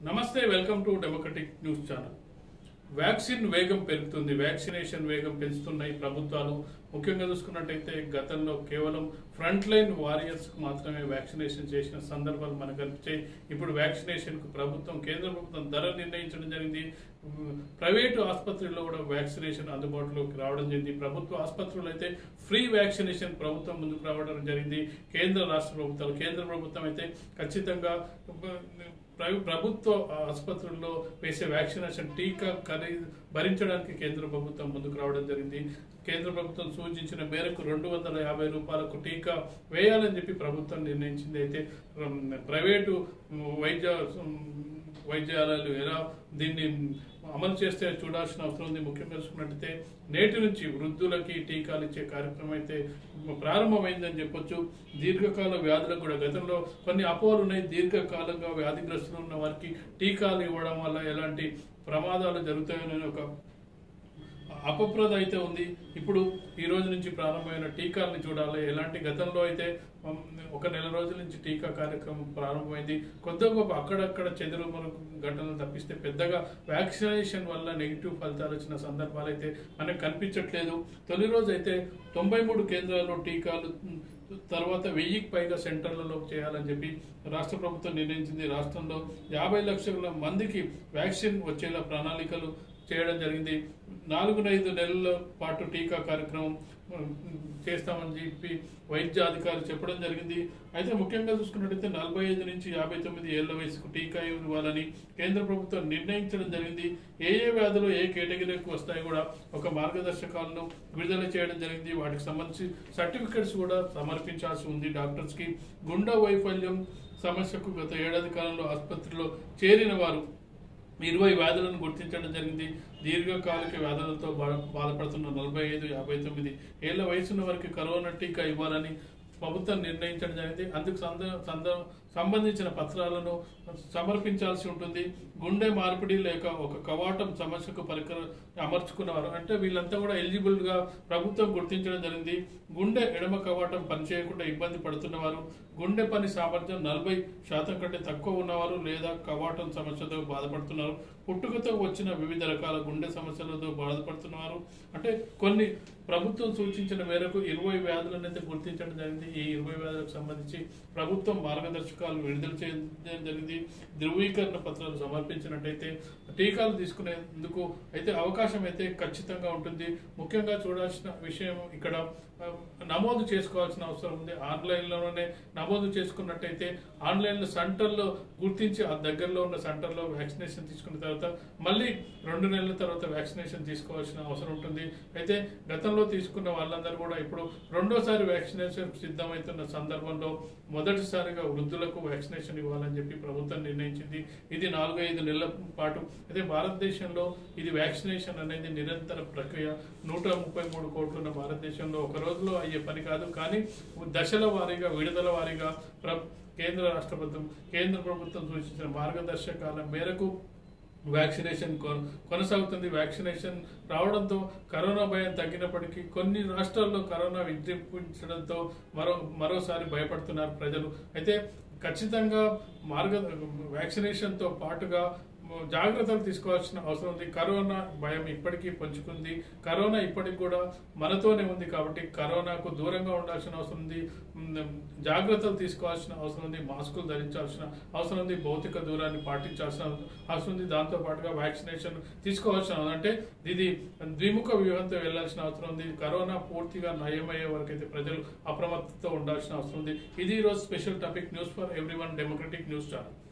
నమస్తే welcome to democratic news channel vaccine వేగం పెరుగుతుంది వ్యాక్సినేషన్ వేగం పెంచుతున్నాయి ప్రభుత్వాలు ముఖ్యంగా చూసుకున్నట్టయితే గతంలో కేవలం ఫ్రంట్ లైన్ వారియర్స్ కు మాత్రమే వ్యాక్సినేషన్ చేసిన సందర్భాలు మనకు కనిపించాయి ఇప్పుడు వ్యాక్సినేషన్ కు ప్రభుత్వం కేంద్ర ప్రభుత్వం ధర నిర్ణయించడం జరిగింది ఉమ్, ప్రైవేటు ఆసుపత్రుల్లో కూడా వ్యాక్సినేషన్ అందుబాటులోకి రావడం జరిగింది ప్రభుత్వ ఆసుపత్రులు అయితే ఫ్రీ వ్యాక్సినేషన్ ప్రభుత్వం ముందుకు రావడం జరిగింది కేంద్ర రాష్ట్ర ప్రభుత్వాలు కేంద్ర ప్రభుత్వం అయితే ఖచ్చితంగా ప్రైవ్- ప్రభుత్వ ఆసుపత్రుల్లో వేసే వ్యాక్సినేషన్ టీకా ఖరీదు భరించడానికి కేంద్ర ప్రభుత్వం ముందుకు రావడం జరిగింది కేంద్ర ప్రభుత్వం సూచించిన మేరకు రెండు వందల యాభై రూపాయలకు టీకా వేయాలని చెప్పి ప్రభుత్వం నిర్ణయించింది అయితే ఉమ్, ప్రైవేటు ఉమ్, వైద్య ఉమ్, వైద్యాలయాలు ఎలా దీన్ని అమలు చేస్తే చూడాల్సిన అవసరం ఉంది ముఖ్యంగా చూసుకున్నట్టయితే నేటి నుంచి వృద్ధులకి టీకాలు ఇచ్చే కార్యక్రమం అయితే ప్రారంభమైందని చెప్పొచ్చు దీర్ఘకాల వ్యాధులకు కూడా గతంలో కొన్ని అపోహలు ఉన్నాయి దీర్ఘకాలంగా వ్యాధిగ్రస్తులు ఉన్న వారికి టీకాలు ఇవ్వడం వల్ల ఎలాంటి ప్రమాదాలు జరుగుతాయని ఒక అపప్రద అయితే ఉంది ఇప్పుడు ఈ రోజు నుంచి ప్రారంభమైన టీకాలను చూడాలి ఎలాంటి గతంలో అయితే ఉమ్, ఒక నెల రోజుల నుంచి టీకా కార్యక్రమం ప్రారంభమైంది కొద్ది గొప్ప అక్కడక్కడ చెదురుమరు ఘటనలు తప్పిస్తే పెద్దగా వ్యాక్సినేషన్ వల్ల నెగిటివ్ ఫలితాలు వచ్చిన సందర్భాలు అయితే మనకు కనిపించట్లేదు తొలి రోజు అయితే తొంభై మూడు కేంద్రాల్లో టీకాలు ఉమ్, తర్వాత వెయ్యికి పైగా సెంటర్లలో చేయాలని చెప్పి రాష్ట్ర ప్రభుత్వం నిర్ణయించింది రాష్ట్రంలో యాభై లక్షల మందికి వ్యాక్సిన్ వచ్చేలా ప్రణాళికలు చేయడం జరిగింది నాలుగునైదు నెలల పాటు టీకా కార్యక్రమం ఉమ్, చేస్తామని చెప్పి వైద్య అధికారులు చెప్పడం జరిగింది అయితే ముఖ్యంగా చూసుకున్నట్టయితే నలభై ఐదు నుంచి యాభై తొమ్మిది ఏళ్ల వయసుకు టీకా ఇవ్వాలని కేంద్ర ప్రభుత్వం నిర్ణయించడం జరిగింది ఏ ఏ వ్యాధులు ఏ కేటగిరీకి వస్తాయి కూడా ఒక మార్గదర్శకాలను విడుదల చేయడం జరిగింది వాటికి సంబంధించి సర్టిఫికెట్స్ కూడా సమర్పించాల్సి ఉంది డాక్టర్స్ కి గుండె వైఫల్యం సమస్యకు గత ఏడాది కాలంలో ఆసుపత్రిలో చేరిన వారు ఇరవై వ్యాధులను గుర్తించడం జరిగింది దీర్ఘకాలిక వ్యాధులతో బా- బాధపడుతున్న నలభై ఐదు యాభై తొమ్మిది ఏళ్ల వయసున్న వారికి కరోనా టీకా ఇవ్వాలని ప్రభుత్వం నిర్ణయించడం జరిగింది అందుకు సంద సంద సంబంధించిన పత్రాలను సమర్పించాల్సి ఉంటుంది గుండె మార్పిడి లేక ఒక కవాటం సమస్యకు పరికరం అమర్చుకున్నవారు అంటే వీళ్ళంతా కూడా ఎలిజిబుల్ గా ప్రభుత్వం గుర్తించడం జరిగింది గుండె ఎడమ కవాటం పనిచేయకుండా ఇబ్బంది పడుతున్నవారు గుండె పని సామర్థ్యం నలభై శాతం కంటే తక్కువ ఉన్నవారు లేదా కవాటం సమస్యతో బాధపడుతున్నారు పుట్టుకతో వచ్చిన వివిధ రకాల గుండె సమస్యలతో బాధపడుతున్నారు అంటే కొన్ని ప్రభుత్వం సూచించిన మేరకు ఇరవై వ్యాధులను అయితే గుర్తించడం జరిగింది ఈ ఇరవై వ్యాధులకు సంబంధించి ప్రభుత్వం మార్గదర్శకాలు విడుదల చేయడం జరిగింది ధృవీకరణ పత్రాలు సమర్పించినట్టయితే టీకాలు తీసుకునేందుకు అయితే అవకాశం అయితే ఖచ్చితంగా ఉంటుంది ముఖ్యంగా చూడాల్సిన విషయం ఇక్కడ ఆ, నమోదు చేసుకోవాల్సిన అవసరం ఉంది ఆన్లైన్లోనే నమోదు చేసుకున్నట్టయితే ఆన్లైన్లో సెంటర్లో గుర్తించి ఆ దగ్గరలో ఉన్న సెంటర్లో వ్యాక్సినేషన్ తీసుకున్న తర్వాత మళ్ళీ రెండు నెలల తర్వాత వ్యాక్సినేషన్ తీసుకోవాల్సిన అవసరం ఉంటుంది అయితే గతంలో తీసుకున్న వాళ్ళందరూ కూడా ఇప్పుడు రెండోసారి వ్యాక్సినేషన్ సిద్ధమవుతున్న సందర్భంలో మొదటిసారిగా వృద్ధులకు వ్యాక్సినేషన్ ఇవ్వాలని చెప్పి ప్రభుత్వం నిర్ణయించింది ఇది నాలుగు ఐదు నెలల పాటు అయితే భారతదేశంలో ఇది వ్యాక్సినేషన్ అనేది నిరంతర ప్రక్రియ నూట ముప్పై మూడు కోట్లు ఉన్న భారతదేశంలో ఒక రోజులో అయ్యే పని కాదు కానీ దశల వారీగా విడుదల వారీగా ప్ర కేంద్ర రాష్ట్ర ప్రభుత్వం కేంద్ర ప్రభుత్వం సూచించిన మార్గదర్శకాల మేరకు వ్యాక్సినేషన్ కొ- కొనసాగుతుంది వ్యాక్సినేషన్ రావడంతో కరోనా భయం తగ్గినప్పటికీ కొన్ని రాష్ట్రాల్లో కరోనా విజృంభించడంతో మరో మరోసారి భయపడుతున్నారు ప్రజలు అయితే ఖచ్చితంగా మార్గ వ్యాక్సినేషన్తో పాటుగా జాగ్రత్తలు తీసుకోవాల్సిన అవసరం ఉంది కరోనా భయం ఇప్పటికీ పంచుకుంది కరోనా ఇప్పటికి కూడా మనతోనే ఉంది కాబట్టి కరోనాకు దూరంగా ఉండాల్సిన అవసరం ఉంది ఉమ్, జాగ్రత్తలు తీసుకోవాల్సిన అవసరం ఉంది మాస్కులు ధరించాల్సిన అవసరం ఉంది భౌతిక దూరాన్ని పాటించాల్సిన అవసరం ఉంది దాంతో పాటుగా వ్యాక్సినేషన్ తీసుకోవాల్సిన అవసరం అంటే ఇది ద్విముఖ వ్యూహంతో వెళ్లాల్సిన అవసరం ఉంది కరోనా పూర్తిగా నయమయ్యే వరకు అయితే ప్రజలు అప్రమత్తతో ఉండాల్సిన అవసరం ఉంది ఇది ఈ రోజు special topic news for everyone democratic news channel